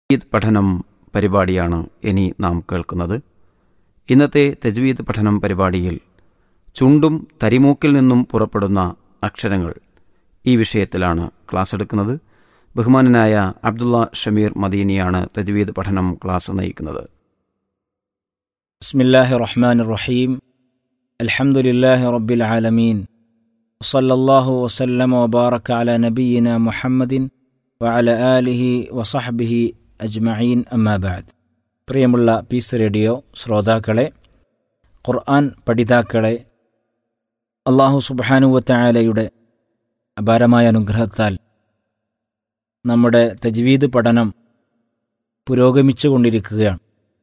തജ്വീദ് പഠനം പരിപാടിയാണ് ഇനി നാം കേൾക്കുന്നത് ഇന്നത്തെ തജ്വീദ് പഠനം പരിപാടിയിൽ ചുണ്ടും തരിമൂക്കിൽ നിന്നും പുറപ്പെടുന്ന അക്ഷരങ്ങൾ ഈ വിഷയത്തിലാണ് ക്ലാസ് എടുക്കുന്നത് ബഹുമാനനായ അബ്ദുള്ള ഷമീർ മദീനിയാണ് തജ്വീദ് പഠനം ക്ലാസ് നയിക്കുന്നത് بسم الله الرحمن الرحيم الحمد لله رب العالمين وصلى الله وسلم وبارك على نبينا محمد وعلى آله وصحبه അജ്മഈൻ അമ്മാബാദ് പ്രിയമുള്ള പീസ് റേഡിയോ ശ്രോതാക്കളെ ഖുർആൻ പഠിതാക്കളെ അള്ളാഹു സുബാനുവത്തായാലയുടെ അപാരമായ അനുഗ്രഹത്താൽ നമ്മുടെ തജ്വീദ് പഠനം പുരോഗമിച്ചു കൊണ്ടിരിക്കുകയാണ്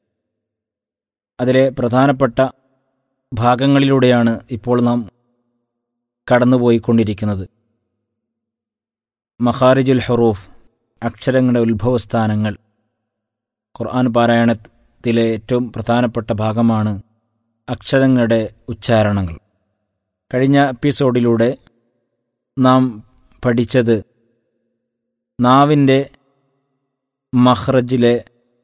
അതിലെ പ്രധാനപ്പെട്ട ഭാഗങ്ങളിലൂടെയാണ് ഇപ്പോൾ നാം കടന്നുപോയിക്കൊണ്ടിരിക്കുന്നത് മഖാരിജുൽ ഹറൂഫ് അക്ഷരങ്ങളുടെ ഉത്ഭവസ്ഥാനങ്ങൾ ഖുർആൻ പാരായണത്തിലെ ഏറ്റവും പ്രധാനപ്പെട്ട ഭാഗമാണ് അക്ഷരങ്ങളുടെ ഉച്ചാരണങ്ങൾ കഴിഞ്ഞ എപ്പിസോഡിലൂടെ നാം പഠിച്ചത് നാവിൻ്റെ മഹ്റജിലെ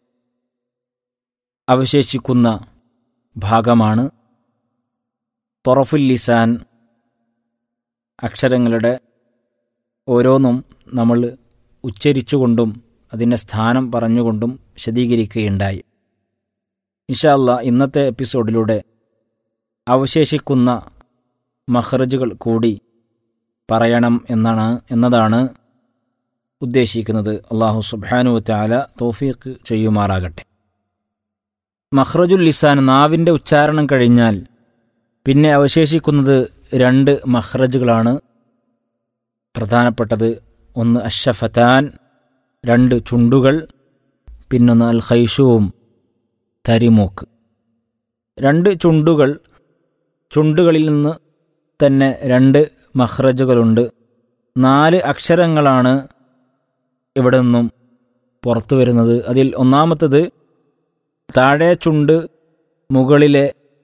അവശേഷിക്കുന്ന ഭാഗമാണ് തൊറഫുൽ ലിസാൻ അക്ഷരങ്ങളുടെ ഓരോന്നും നമ്മൾ ഉച്ചരിച്ചുകൊണ്ടും അതിൻ്റെ സ്ഥാനം പറഞ്ഞുകൊണ്ടും വിശദീകരിക്കുകയുണ്ടായി ഇൻഷാല്ല ഇന്നത്തെ എപ്പിസോഡിലൂടെ അവശേഷിക്കുന്ന മഹ്റജുകൾ കൂടി പറയണം എന്നാണ് എന്നതാണ് ഉദ്ദേശിക്കുന്നത് അള്ളാഹു സുബാനു താല തോഫീക്ക് ചെയ്യുമാറാകട്ടെ മഹ്റജുൽ ലിസാൻ നാവിൻ്റെ ഉച്ചാരണം കഴിഞ്ഞാൽ പിന്നെ അവശേഷിക്കുന്നത് രണ്ട് മഹ്റജുകളാണ് പ്രധാനപ്പെട്ടത് ഒന്ന് അഷഫത്താൻ രണ്ട് ചുണ്ടുകൾ പിന്നൊന്ന് അൽ ഖൈഷുവും തരിമൂക്ക് രണ്ട് ചുണ്ടുകൾ ചുണ്ടുകളിൽ നിന്ന് തന്നെ രണ്ട് മഹ്റജുകളുണ്ട് നാല് അക്ഷരങ്ങളാണ് ഇവിടെ നിന്നും പുറത്തു വരുന്നത് അതിൽ ഒന്നാമത്തത് താഴെ ചുണ്ട് മുകളിലെ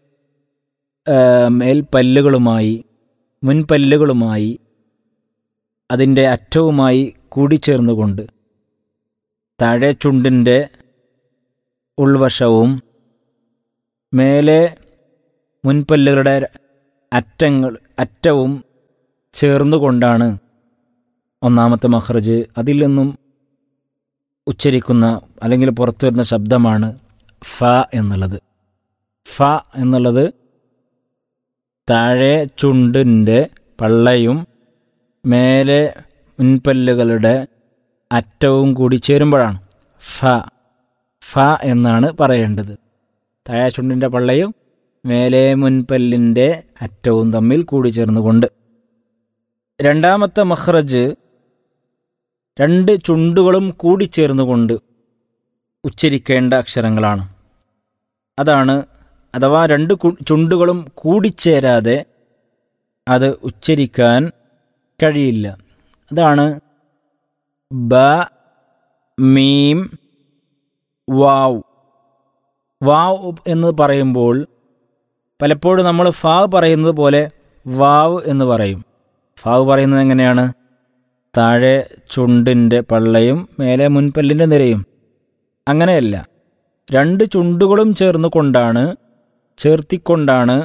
മേൽപ്പല്ലുകളുമായി മുൻപല്ലുകളുമായി അതിൻ്റെ അറ്റവുമായി കൂടിച്ചേർന്നുകൊണ്ട് താഴെ ചുണ്ടിൻ്റെ ഉൾവശവും മേലെ മുൻപല്ലുകളുടെ അറ്റങ്ങൾ അറ്റവും ചേർന്നുകൊണ്ടാണ് ഒന്നാമത്തെ മഹ്റജ് അതിൽ നിന്നും ഉച്ചരിക്കുന്ന അല്ലെങ്കിൽ പുറത്തു വരുന്ന ശബ്ദമാണ് ഫ എന്നുള്ളത് ഫ എന്നുള്ളത് താഴെ ചുണ്ടിൻ്റെ പള്ളയും മേലെ മുൻപല്ലുകളുടെ അറ്റവും കൂടി ചേരുമ്പോഴാണ് ഫ ഫ എന്നാണ് പറയേണ്ടത് താഴെ ചുണ്ടിൻ്റെ പള്ളയും മേലെ മുൻപല്ലിൻ്റെ അറ്റവും തമ്മിൽ കൂടി ചേർന്നുകൊണ്ട് രണ്ടാമത്തെ മഹ്റജ് രണ്ട് ചുണ്ടുകളും കൂടിച്ചേർന്നുകൊണ്ട് ഉച്ചരിക്കേണ്ട അക്ഷരങ്ങളാണ് അതാണ് അഥവാ രണ്ട് ചുണ്ടുകളും കൂടിച്ചേരാതെ അത് ഉച്ചരിക്കാൻ കഴിയില്ല അതാണ് ബ മീം വാവ് വാവ് എന്ന് പറയുമ്പോൾ പലപ്പോഴും നമ്മൾ ഫാവ് പറയുന്നത് പോലെ വാവ് എന്ന് പറയും ഫാവ് പറയുന്നത് എങ്ങനെയാണ് താഴെ ചുണ്ടിൻ്റെ പള്ളയും മേലെ മുൻപല്ലിൻ്റെ നിരയും അങ്ങനെയല്ല രണ്ട് ചുണ്ടുകളും ചേർന്ന് കൊണ്ടാണ് ചേർത്തിക്കൊണ്ടാണ്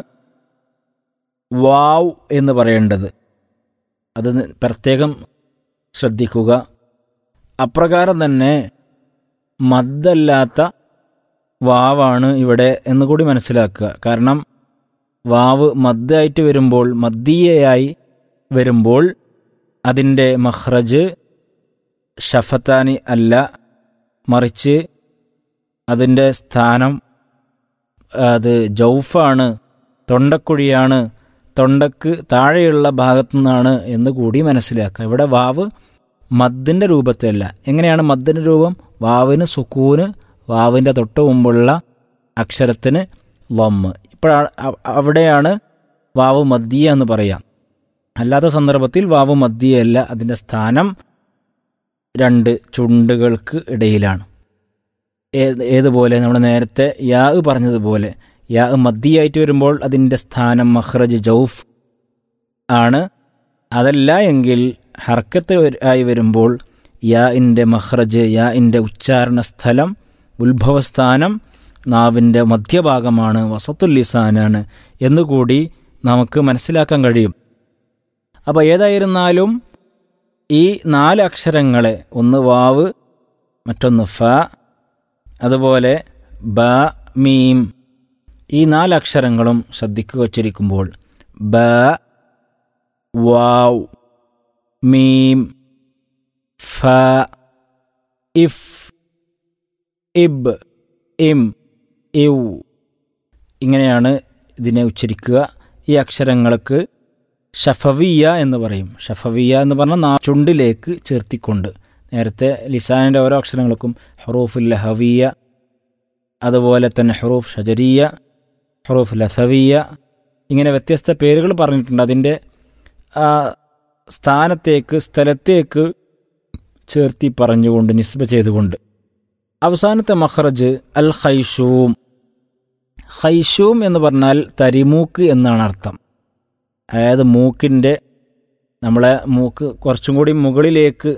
വാവ് എന്ന് പറയേണ്ടത് അത് പ്രത്യേകം ശ്രദ്ധിക്കുക അപ്രകാരം തന്നെ മദ്ദല്ലാത്ത വാവാണ് ഇവിടെ എന്നുകൂടി മനസ്സിലാക്കുക കാരണം വാവ് മദ്ദായിട്ട് വരുമ്പോൾ മദ്ദീയയായി വരുമ്പോൾ അതിൻ്റെ മഹ്റജ് ഷഫത്താനി അല്ല മറിച്ച് അതിൻ്റെ സ്ഥാനം അത് ജൗഫാണ് തൊണ്ടക്കുഴിയാണ് തൊണ്ടക്ക് താഴെയുള്ള ഭാഗത്തു നിന്നാണ് എന്ന് കൂടി മനസ്സിലാക്കുക ഇവിടെ വാവ് മദ്ദിൻ്റെ രൂപത്തിലല്ല എങ്ങനെയാണ് മദ്ദിൻ്റെ രൂപം വാവിന് സുക്കൂന് വാവിൻ്റെ തൊട്ട് മുമ്പുള്ള അക്ഷരത്തിന് ലൊമ്മ് ഇപ്പോഴാണ് അവിടെയാണ് വാവ് മദ്ദിയ എന്ന് പറയാം അല്ലാത്ത സന്ദർഭത്തിൽ വാവ് മദ്ദിയല്ല അതിൻ്റെ സ്ഥാനം രണ്ട് ചുണ്ടുകൾക്ക് ഇടയിലാണ് ഏത് ഏതുപോലെ നമ്മൾ നേരത്തെ യാ പറഞ്ഞതുപോലെ യാ മദ്ദിയായിട്ട് വരുമ്പോൾ അതിൻ്റെ സ്ഥാനം മഹ്റജ് ജൗഫ് ആണ് അതല്ല എങ്കിൽ ഹർക്കത്ത് ആയി വരുമ്പോൾ യാ ഇൻ്റെ മഹ്റജ് യാ ഇൻ്റെ ഉച്ചാരണ സ്ഥലം ഉത്ഭവസ്ഥാനം നാവിൻ്റെ മധ്യഭാഗമാണ് വസത്തുൽ ലിസാനാണ് എന്നുകൂടി നമുക്ക് മനസ്സിലാക്കാൻ കഴിയും അപ്പോൾ ഏതായിരുന്നാലും ഈ നാല് അക്ഷരങ്ങളെ ഒന്ന് വാവ് മറ്റൊന്ന് ഫ അതുപോലെ ബ മീം ഈ നാല് അക്ഷരങ്ങളും ശ്രദ്ധിക്കുക ഉച്ചരിക്കുമ്പോൾ ബ വാവ് മീം ഫ ഇഫ് ഇബ് ഇം ഇവ് ഇങ്ങനെയാണ് ഇതിനെ ഉച്ചരിക്കുക ഈ അക്ഷരങ്ങൾക്ക് ഷഫവിയ എന്ന് പറയും ഷഫവിയ എന്ന് പറഞ്ഞാൽ നാ ചുണ്ടിലേക്ക് ചേർത്തിക്കൊണ്ട് നേരത്തെ ലിസാനിൻ്റെ ഓരോ അക്ഷരങ്ങൾക്കും ഹറൂഫുൽ ലഹവിയ അതുപോലെ തന്നെ ഹറൂഫ് ഷജരിയ ഹറൂഫ് ലഥവിയ ഇങ്ങനെ വ്യത്യസ്ത പേരുകൾ പറഞ്ഞിട്ടുണ്ട് അതിൻ്റെ ആ സ്ഥാനത്തേക്ക് സ്ഥലത്തേക്ക് ചേർത്തി പറഞ്ഞുകൊണ്ട് നിസ്ബ ചെയ്തുകൊണ്ട് അവസാനത്തെ മഹ്റജ് അൽ ഖൈഷൂം ഖൈഷൂം എന്ന് പറഞ്ഞാൽ തരിമൂക്ക് എന്നാണ് അർത്ഥം അതായത് മൂക്കിൻ്റെ നമ്മളെ മൂക്ക് കുറച്ചും കൂടി മുകളിലേക്ക്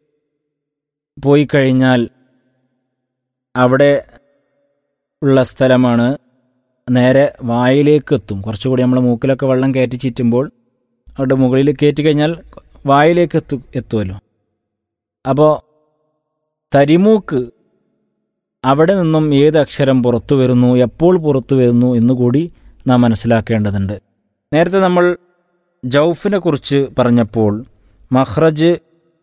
പോയി കഴിഞ്ഞാൽ അവിടെ ഉള്ള സ്ഥലമാണ് നേരെ വായിലേക്ക് എത്തും കുറച്ചുകൂടി നമ്മൾ മൂക്കിലൊക്കെ വെള്ളം കയറ്റി ചീറ്റുമ്പോൾ അവിടെ മുകളിൽ കയറ്റി കഴിഞ്ഞാൽ വായിലേക്ക് എത്തു എത്തുമല്ലോ അപ്പോൾ തരിമൂക്ക് അവിടെ നിന്നും ഏത് അക്ഷരം പുറത്തു വരുന്നു എപ്പോൾ പുറത്തു വരുന്നു എന്നുകൂടി നാം മനസ്സിലാക്കേണ്ടതുണ്ട് നേരത്തെ നമ്മൾ ജൗഫിനെ കുറിച്ച് പറഞ്ഞപ്പോൾ മഹ്റജ്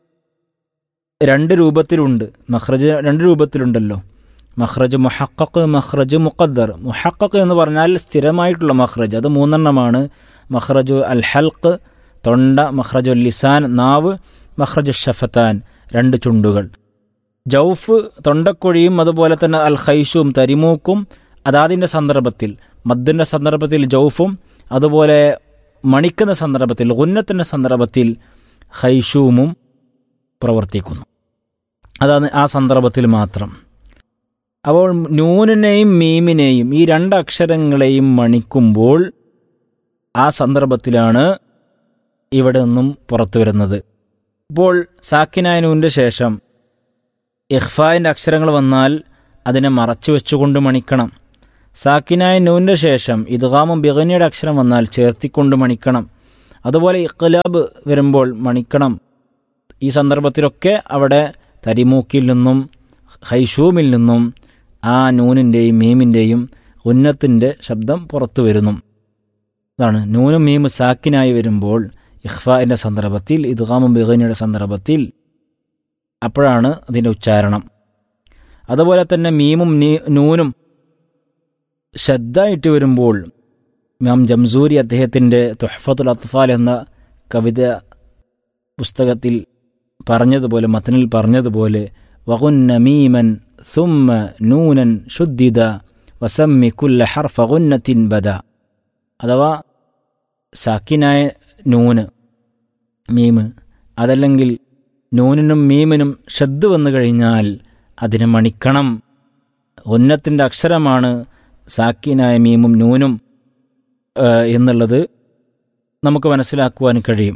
രണ്ട് രൂപത്തിലുണ്ട് മഹ്റജ് രണ്ട് രൂപത്തിലുണ്ടല്ലോ മഹ്റജ് മുഹക്കക്ക് മഹ്റജ് മുഖദ്ദർ മുഹക്കക്ക് എന്ന് പറഞ്ഞാൽ സ്ഥിരമായിട്ടുള്ള മഹ്റജ് അത് മൂന്നെണ്ണമാണ് മഹ്റജു അൽ ഹൽക്ക് തൊണ്ട മഹ്റജു ലിസാൻ നാവ് മഹ്റജു ഷഫത്താൻ രണ്ട് ചുണ്ടുകൾ ജൗഫ് തൊണ്ടക്കൊഴിയും അതുപോലെ തന്നെ അൽ ഖൈഷും തരിമൂക്കും അതാതിൻ്റെ സന്ദർഭത്തിൽ മദ്ദിൻ്റെ സന്ദർഭത്തിൽ ജൗഫും അതുപോലെ മണിക്കുന്ന സന്ദർഭത്തിൽ ഉന്നത്തിൻ്റെ സന്ദർഭത്തിൽ ഖൈഷൂമും പ്രവർത്തിക്കുന്നു അതാണ് ആ സന്ദർഭത്തിൽ മാത്രം അപ്പോൾ നൂനിനെയും മീമിനെയും ഈ രണ്ട് അക്ഷരങ്ങളെയും മണിക്കുമ്പോൾ ആ സന്ദർഭത്തിലാണ് ഇവിടെ നിന്നും പുറത്തു വരുന്നത് ഇപ്പോൾ സാക്കിനായ നൂനിൻ്റെ ശേഷം ഇഖ്ഫായിൻ്റെ അക്ഷരങ്ങൾ വന്നാൽ അതിനെ മറച്ചു വെച്ചുകൊണ്ട് മണിക്കണം സാക്കിനായ നൂനിൻ്റെ ശേഷം ഇദ്ഗാമും ബിഗനിയുടെ അക്ഷരം വന്നാൽ ചേർത്തിക്കൊണ്ട് മണിക്കണം അതുപോലെ ഇഖ്ലാബ് വരുമ്പോൾ മണിക്കണം ഈ സന്ദർഭത്തിലൊക്കെ അവിടെ തരിമൂക്കിൽ നിന്നും ഹൈഷൂമിൽ നിന്നും ആ നൂനിൻ്റെയും മീമിൻ്റെയും ഉന്നത്തിൻ്റെ ശബ്ദം പുറത്തു വരുന്നു അതാണ് നൂനും മീമ് സാക്കിനായി വരുമ്പോൾ ഇഖ്ഫാൻ്റെ സന്ദർഭത്തിൽ ഇദ്ഗാമും ബിഗനിയുടെ സന്ദർഭത്തിൽ അപ്പോഴാണ് അതിൻ്റെ ഉച്ചാരണം അതുപോലെ തന്നെ മീമും നൂനും ശ്രദ്ധായിട്ട് വരുമ്പോൾ മാം ജംസൂരി അദ്ദേഹത്തിൻ്റെ തുഹഫത്തുൽ അത്ഫാൽ എന്ന കവിത പുസ്തകത്തിൽ പറഞ്ഞതുപോലെ മത്തനിൽ പറഞ്ഞതുപോലെ വകുന്ന മീമൻ സുമ്മ നൂനൻ ശുദ്ധിത വസമ്മി കുല്ല ഹർഫ ഗുന്നത്തിൻ ബദ അഥവാ സാക്കിനായ നൂന് മീമ് അതല്ലെങ്കിൽ നൂനിനും മീമിനും ശ്രദ്ധ വന്നു കഴിഞ്ഞാൽ അതിനെ മണിക്കണം ഉന്നത്തിൻ്റെ അക്ഷരമാണ് സാക്കിനായ മീമും നൂനും എന്നുള്ളത് നമുക്ക് മനസ്സിലാക്കുവാൻ കഴിയും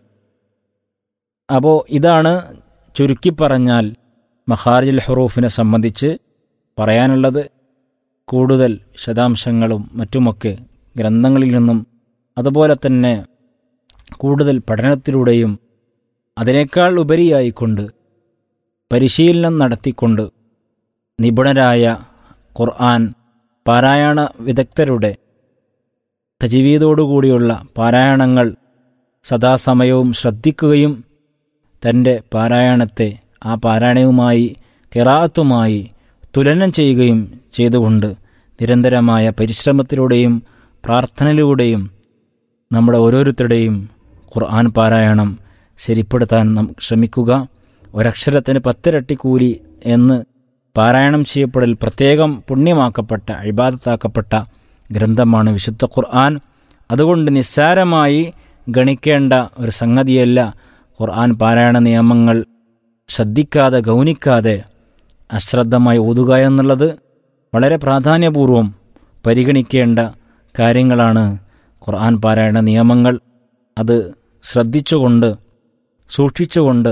അപ്പോൾ ഇതാണ് ചുരുക്കി പറഞ്ഞാൽ മഹാർജുൽ ഹറൂഫിനെ സംബന്ധിച്ച് പറയാനുള്ളത് കൂടുതൽ വിശദാംശങ്ങളും മറ്റുമൊക്കെ ഗ്രന്ഥങ്ങളിൽ നിന്നും അതുപോലെ തന്നെ കൂടുതൽ പഠനത്തിലൂടെയും അതിനേക്കാൾ ഉപരിയായിക്കൊണ്ട് പരിശീലനം നടത്തിക്കൊണ്ട് നിപുണരായ ഖുർആൻ പാരായണ വിദഗ്ധരുടെ തജീവീതോടുകൂടിയുള്ള പാരായണങ്ങൾ സദാസമയവും ശ്രദ്ധിക്കുകയും തൻ്റെ പാരായണത്തെ ആ പാരായണവുമായി കിറാത്തുമായി തുലനം ചെയ്യുകയും ചെയ്തുകൊണ്ട് നിരന്തരമായ പരിശ്രമത്തിലൂടെയും പ്രാർത്ഥനയിലൂടെയും നമ്മുടെ ഓരോരുത്തരുടെയും ഖുർആൻ പാരായണം ശരിപ്പെടുത്താൻ നാം ശ്രമിക്കുക ഒരക്ഷരത്തിന് പത്തിരട്ടി കൂലി എന്ന് പാരായണം ചെയ്യപ്പെടൽ പ്രത്യേകം പുണ്യമാക്കപ്പെട്ട അഴിബാദത്താക്കപ്പെട്ട ഗ്രന്ഥമാണ് വിശുദ്ധ ഖുർആൻ അതുകൊണ്ട് നിസ്സാരമായി ഗണിക്കേണ്ട ഒരു സംഗതിയല്ല ഖുർആൻ പാരായണ നിയമങ്ങൾ ശ്രദ്ധിക്കാതെ ഗൗനിക്കാതെ അശ്രദ്ധമായി ഓതുക എന്നുള്ളത് വളരെ പ്രാധാന്യപൂർവം പരിഗണിക്കേണ്ട കാര്യങ്ങളാണ് ഖുർആൻ പാരായണ നിയമങ്ങൾ അത് ശ്രദ്ധിച്ചുകൊണ്ട് സൂക്ഷിച്ചുകൊണ്ട്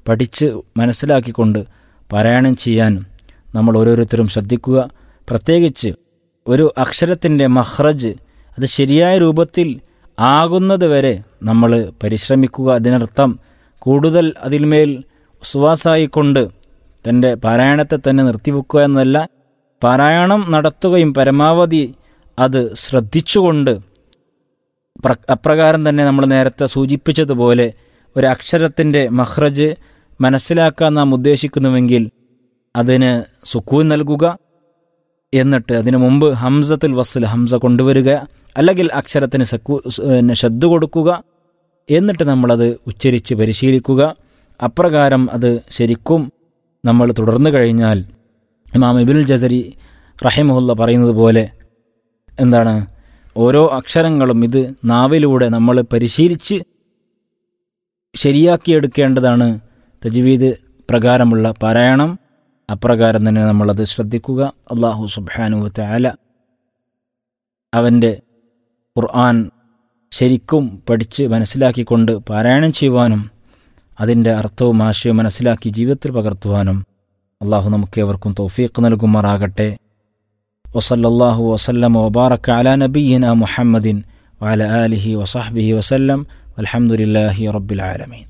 പഠിച്ച് മനസ്സിലാക്കിക്കൊണ്ട് പാരായണം ചെയ്യാൻ നമ്മൾ ഓരോരുത്തരും ശ്രദ്ധിക്കുക പ്രത്യേകിച്ച് ഒരു അക്ഷരത്തിൻ്റെ മഹ്റജ് അത് ശരിയായ രൂപത്തിൽ ആകുന്നത് വരെ നമ്മൾ പരിശ്രമിക്കുക അതിനർത്ഥം കൂടുതൽ അതിന്മേൽ ഉസ്വാസായിക്കൊണ്ട് തൻ്റെ പാരായണത്തെ തന്നെ നിർത്തിവെക്കുക എന്നല്ല പാരായണം നടത്തുകയും പരമാവധി അത് ശ്രദ്ധിച്ചുകൊണ്ട് പ്ര- അപ്രകാരം തന്നെ നമ്മൾ നേരത്തെ സൂചിപ്പിച്ചതുപോലെ ഒരു അക്ഷരത്തിൻ്റെ മഹ്റജ് മനസ്സിലാക്കാൻ നാം ഉദ്ദേശിക്കുന്നുവെങ്കിൽ അതിന് സുക്കൂൻ നൽകുക എന്നിട്ട് അതിനു മുമ്പ് ഹംസത്തുൽ വസ്ൽ ഹംസ കൊണ്ടുവരിക അല്ലെങ്കിൽ അക്ഷരത്തിന് സക്കു സ്- പിന്നെ ശബ്ദ കൊടുക്കുക എന്നിട്ട് നമ്മളത് ഉച്ചരിച്ച് പരിശീലിക്കുക അപ്രകാരം അത് ശരിക്കും നമ്മൾ തുടർന്നു കഴിഞ്ഞാൽ ഇമാം ഇബിനുൽ ജസരി റഹിമുല്ല പറയുന്നത് പോലെ എന്താണ് ഓരോ അക്ഷരങ്ങളും ഇത് നാവിലൂടെ നമ്മൾ പരിശീലിച്ച് ശരിയാക്കിയെടുക്കേണ്ടതാണ് തജ്വീദ് പ്രകാരമുള്ള പാരായണം അപ്രകാരം തന്നെ നമ്മളത് ശ്രദ്ധിക്കുക അള്ളാഹു സുബ്ഹാനു തആല അവൻ്റെ ഖുർആൻ ശരിക്കും പഠിച്ച് മനസ്സിലാക്കിക്കൊണ്ട് പാരായണം ചെയ്യുവാനും അതിൻ്റെ അർത്ഥവും ആശയവും മനസ്സിലാക്കി ജീവിതത്തിൽ പകർത്തുവാനും അള്ളാഹു നമുക്കേവർക്കും തൗഫീഖ് നൽകുമാറാകട്ടെ വസല്ലല്ലാഹു വസല്ലമ വബാറക അലാ നബിയിന മുഹമ്മദിൻ വഅല ആലിഹി വസഹ്ബിഹി വസല്ലം വൽഹംദുലില്ലാഹി റബ്ബിൽ ആലമീൻ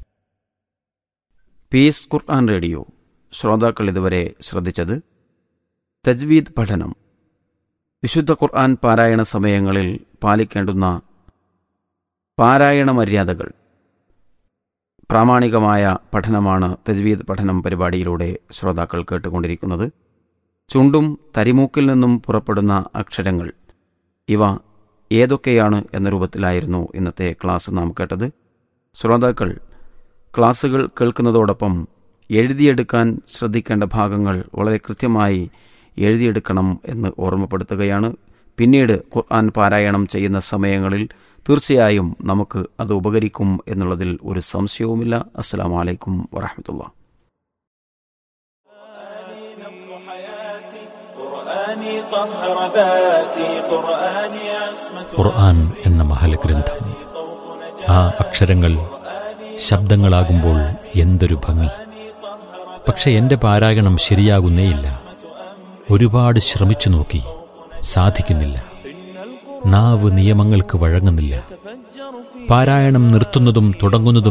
പീസ് ഖുർആൻ റേഡിയോ ശ്രോതാക്കൾ ഇതുവരെ ശ്രദ്ധിച്ചത് തജ്വീദ് പഠനം വിശുദ്ധ ഖുർആൻ പാരായണ സമയങ്ങളിൽ പാലിക്കേണ്ടുന്ന പാരായണ മര്യാദകൾ പ്രാമാണികമായ പഠനമാണ് തജ്വീദ് പഠനം പരിപാടിയിലൂടെ ശ്രോതാക്കൾ കേട്ടുകൊണ്ടിരിക്കുന്നത് ചുണ്ടും തരിമൂക്കിൽ നിന്നും പുറപ്പെടുന്ന അക്ഷരങ്ങൾ ഇവ ഏതൊക്കെയാണ് എന്ന രൂപത്തിലായിരുന്നു ഇന്നത്തെ ക്ലാസ് നാം കേട്ടത് ശ്രോതാക്കൾ ക്ലാസ്സുകൾ കേൾക്കുന്നതോടൊപ്പം എഴുതിയെടുക്കാൻ ശ്രദ്ധിക്കേണ്ട ഭാഗങ്ങൾ വളരെ കൃത്യമായി എഴുതിയെടുക്കണം എന്ന് ഓർമ്മപ്പെടുത്തുകയാണ് പിന്നീട് ഖുർആൻ പാരായണം ചെയ്യുന്ന സമയങ്ങളിൽ തീർച്ചയായും നമുക്ക് അത് ഉപകരിക്കും എന്നുള്ളതിൽ ഒരു സംശയവുമില്ല അസ്സാം വലൈക്കും വറഹമത്തുള്ള قرآني طهر ذاتي قرآني عصمة ഖുർആൻ എന്ന മഹലഗ്രന്ഥം ആ അക്ഷരങ്ങൾ ശബ്ദങ്ങളാകുമ്പോൾ എന്തൊരു ഭംഗി പക്ഷെ എന്റെ പാരായണം ശരിയാകുന്നേയില്ല ഒരുപാട് ശ്രമിച്ചു നോക്കി സാധിക്കുന്നില്ല നാവ് നിയമങ്ങൾക്ക് വഴങ്ങുന്നില്ല പാരായണം നിർത്തുന്നതും തുടങ്ങുന്നതും